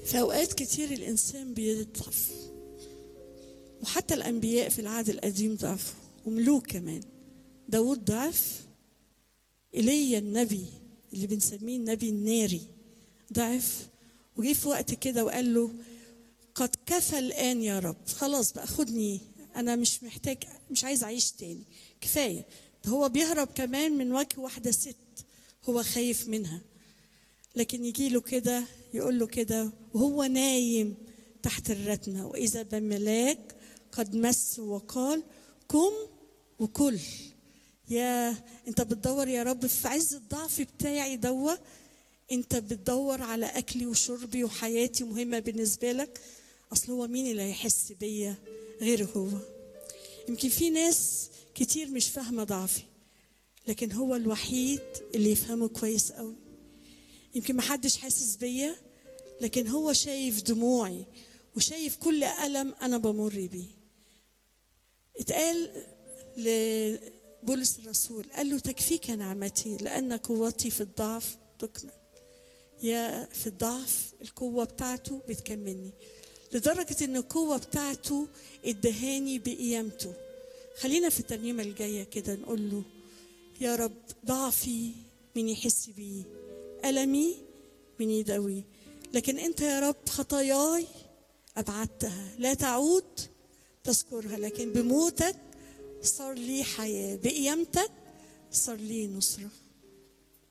في أوقات كتير الإنسان بيضعف وحتى الأنبياء في العهد القديم ضعفوا وملوك كمان داود ضعف إيليا النبي اللي بنسميه النبي الناري ضعف وجي في وقت كده وقال له قد كفى الآن يا رب خلاص بقى خدني أنا مش محتاج مش عايز أعيش تاني كفاية ده هو بيهرب كمان من وجه واحدة ست هو خايف منها لكن يجي له كده يقول له كده وهو نايم تحت الرتمة وإذا بملاك قد مس وقال قم وكل يا انت بتدور يا رب في عز الضعف بتاعي دوا انت بتدور على اكلي وشربي وحياتي مهمه بالنسبه لك اصل هو مين اللي هيحس بيا غير هو يمكن في ناس كتير مش فاهمه ضعفي لكن هو الوحيد اللي يفهمه كويس قوي يمكن محدش حاسس بيا لكن هو شايف دموعي وشايف كل ألم أنا بمر بيه اتقال لبولس الرسول قال له تكفيك نعمتي لأن قوتي في الضعف تكمل يا في الضعف القوة بتاعته بتكملني لدرجة ان القوة بتاعته ادهاني بقيامته خلينا في الترنيمة الجاية كده نقول له يا رب ضعفي من يحس بيه ألمي من يداوي لكن انت يا رب خطاياي أبعدتها لا تعود تذكرها لكن بموتك صار لي حياة بقيامتك صار لي نصرة